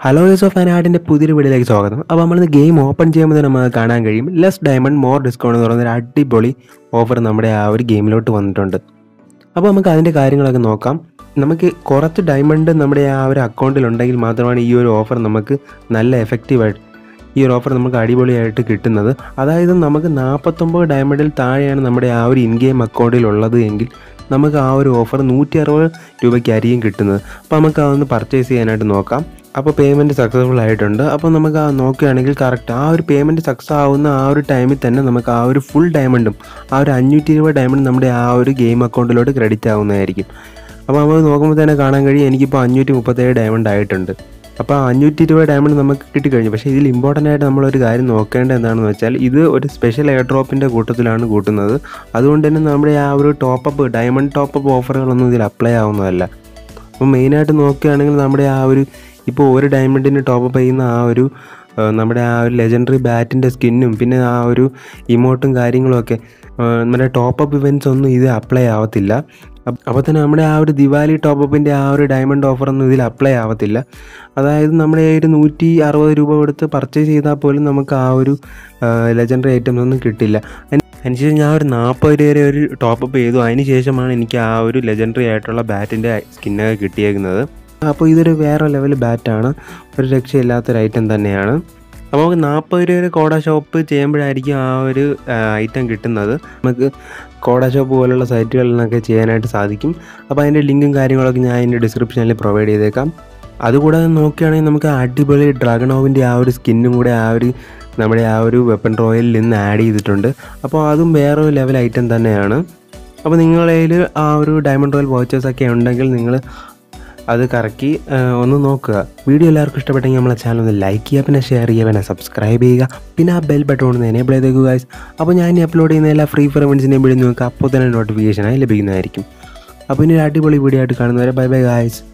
hello yes of ആനാഡിൻ്റെ പുതിയൊരു വീഡിയോയിലേക്ക് സ്വാഗതം അപ്പോൾ നമ്മളിന്ന് ഗെയിം ഓപ്പൺ ചെയ്യുമ്പോൾ തന്നെ നമുക്ക് കാണാൻ കഴിയും ലെസ് ഡയമണ്ട് മോർ ഡിസ്കൗണ്ട് എന്ന് പറയുന്ന ഒരു അടിപൊളി ഓഫർ നമ്മുടെ ആ ഒരു ഗെയിമിലോട്ട് വന്നിട്ടുണ്ട് അപ്പോൾ നമുക്ക് അതിൻ്റെ കാര്യങ്ങളൊക്കെ നോക്കാം നമുക്ക് കുറച്ച് ഡയമണ്ട് നമ്മുടെ ആ ഒരു അക്കൗണ്ടിൽ ഉണ്ടെങ്കിൽ മാത്രമാണ് ഈ ഒരു ഓഫർ നമുക്ക് നല്ല എഫക്റ്റീവായിട്ട് ഈ ഒരു ഓഫർ നമുക്ക് അടിപൊളിയായിട്ട് കിട്ടുന്നത് അതായത് നമുക്ക് നാൽപ്പത്തൊമ്പത് ഡയമണ്ടിൽ താഴെയാണ് നമ്മുടെ ആ ഒരു ഇൻ ഗെയിം അക്കൗണ്ടിൽ ഉള്ളത് എങ്കിൽ നമുക്ക് ആ ഒരു ഓഫർ നൂറ്റി അറുപത് രൂപയ്ക്കായിരിക്കും കിട്ടുന്നത് അപ്പോൾ നമുക്ക് അതൊന്ന് പർച്ചേസ് ചെയ്യാനായിട്ട് നോക്കാം അപ്പോൾ പേയ്മെൻറ്റ് സക്സസ്ഫുൾ ആയിട്ടുണ്ട് അപ്പോൾ നമുക്ക് ആ നോക്കുകയാണെങ്കിൽ കറക്റ്റ് ആ ഒരു പേയ്മെൻറ്റ് സക്സസ് ആവുന്ന ആ ഒരു ടൈമിൽ തന്നെ നമുക്ക് ആ ഒരു ഫുൾ ഡയമണ്ടും ആ ഒരു അഞ്ഞൂറ്റി ഇരുപത് ഡയമണ്ട് നമ്മുടെ ആ ഒരു ഗെയിം അക്കൗണ്ടിലോട്ട് ക്രെഡിറ്റ് ആവുന്നതായിരിക്കും അപ്പോൾ നമ്മൾ നോക്കുമ്പോൾ തന്നെ കാണാൻ കഴിയും എനിക്കിപ്പോൾ അഞ്ഞൂറ്റി മുപ്പത്തേഴ് ഡയമണ്ട് ആയിട്ടുണ്ട് അപ്പോൾ അഞ്ഞൂറ്റി ഇരുപത് ഡയമണ്ട് നമുക്ക് കിട്ടിക്കഴിഞ്ഞു പക്ഷേ ഇതിൽ ഇമ്പോർട്ടൻ്റ് ആയിട്ട് നമ്മളൊരു കാര്യം നോക്കേണ്ടത് എന്താണെന്ന് വെച്ചാൽ ഇത് ഒരു സ്പെഷ്യൽ എയർ ഡ്രോപ്പിൻ്റെ കൂട്ടത്തിലാണ് കൂട്ടുന്നത് അതുകൊണ്ട് തന്നെ നമ്മുടെ ആ ഒരു ടോപ്പപ്പ് ഡയമണ്ട് ടോപ്പപ്പ് ഓഫറുകളൊന്നും ഇതിൽ അപ്ലൈ ആവുന്നതല്ല അപ്പോൾ മെയിനായിട്ട് നോക്കുകയാണെങ്കിൽ നമ്മുടെ ആ ഒരു ഇപ്പോൾ ഒരു ഡയമണ്ടിന് ടോപ്പപ്പ് ചെയ്യുന്ന ആ ഒരു ആ, നമ്മുടെ ആ ഒരു ലെജൻഡറി ബാറ്റിൻ്റെ സ്കിന്നും പിന്നെ ആ ഒരു ഇമോട്ടും കാര്യങ്ങളുമൊക്കെ ആ, നമ്മുടെ ടോപ്പപ്പ് ഇവൻറ്റ്സ് ഒന്നും ഇത് അപ്ലൈ ആവത്തില്ല അപ്പ് അപ്പോൾ തന്നെ നമ്മുടെ ആ ഒരു ദിവാലി ടോപ്പപ്പിൻ്റെ ആ ഒരു ഡയമണ്ട് ഓഫറൊന്നും ഇതിൽ അപ്ലൈ ആവത്തില്ല അതായത് നമ്മുടെ ഈ ഒരു നൂറ്റി അറുപത് രൂപ കൊടുത്ത് പർച്ചേസ് ചെയ്താൽ പോലും നമുക്ക് ആ ഒരു ലെജൻഡറി ഐറ്റംസ് ഒന്നും കിട്ടില്ല അതിന് അതിനുശേഷം ഞാൻ ഒരു നാൽപ്പത് രൂപ വരെ ഒരു ടോപ്പപ്പ് ചെയ്തു അതിന് ശേഷമാണ് എനിക്ക് ആ ഒരു ലെജൻഡറി ആയിട്ടുള്ള ബാറ്റിൻ്റെ സ്കിന്നൊക്കെ കിട്ടിയേക്കുന്നത് അപ്പോൾ ഇതൊരു വേറെ ലെവൽ ബാറ്റാണ് ഒരു രക്ഷയില്ലാത്തൊരു ഐറ്റം തന്നെയാണ് അപ്പോൾ നമുക്ക് നാൽപ്പത് രൂപ വരെ കോഡ ഷോപ്പ് ചെയ്യുമ്പോഴായിരിക്കും ആ ഒരു ഐറ്റം കിട്ടുന്നത് നമുക്ക് കോഡ ഷോപ്പ് പോലുള്ള സൈറ്റുകളിൽ നിന്നൊക്കെ ചെയ്യാനായിട്ട് സാധിക്കും അപ്പോൾ അതിൻ്റെ ലിങ്കും കാര്യങ്ങളൊക്കെ ഞാൻ അതിൻ്റെ ഡിസ്ക്രിപ്ഷനിൽ പ്രൊവൈഡ് ചെയ്തേക്കാം അതുകൂടാതെ നോക്കുകയാണെങ്കിൽ നമുക്ക് അടിപൊളി ഡ്രാഗണോവിൻ്റെ ആ ഒരു സ്കിന്നും കൂടെ ആ ഒരു നമ്മുടെ ആ ഒരു വെപ്പൺ റോയലിൽ നിന്ന് ആഡ് ചെയ്തിട്ടുണ്ട് അപ്പോൾ അതും വേറൊരു ലെവൽ ഐറ്റം തന്നെയാണ് അപ്പോൾ നിങ്ങളുടെ കയ്യിൽ ആ ഒരു ഡയമണ്ട് റോയൽ വോച്ചേഴ്സൊക്കെ ഉണ്ടെങ്കിൽ നിങ്ങൾ അത് കറക്കി ആ, ഒന്ന് നോക്കുക വീഡിയോ എല്ലാവർക്കും ഇഷ്ടപ്പെട്ടെങ്കിൽ നമ്മളെ ചാനൽ ഒന്ന് ലൈക്ക് ചെയ്യുക പിന്നെ ഷെയർ ചെയ്യുക പിന്നെ സബ്സ്ക്രൈബ് ചെയ്യുക പിന്നെ ആ ബെൽ ബട്ടൺ ഒന്ന് എനേബിൾ ചെയ്തേക്കുക ഗൈസ് അപ്പോൾ ഞാൻ ഇനി അപ്ലോഡ് ചെയ്യുന്ന എല്ലാ ഫ്രീ ഫ്രമൻസിനെയും വീഡിയോ നോക്കുക അപ്പോൾ തന്നെ നോട്ടിഫിക്കേഷനായി ലഭിക്കുന്നതായിരിക്കും അപ്പോൾ ഇനി ഒരു അടിപൊളി വീഡിയോ ആയിട്ട് കാണുന്നവരെ ബൈ ബൈ ഗായ്സ്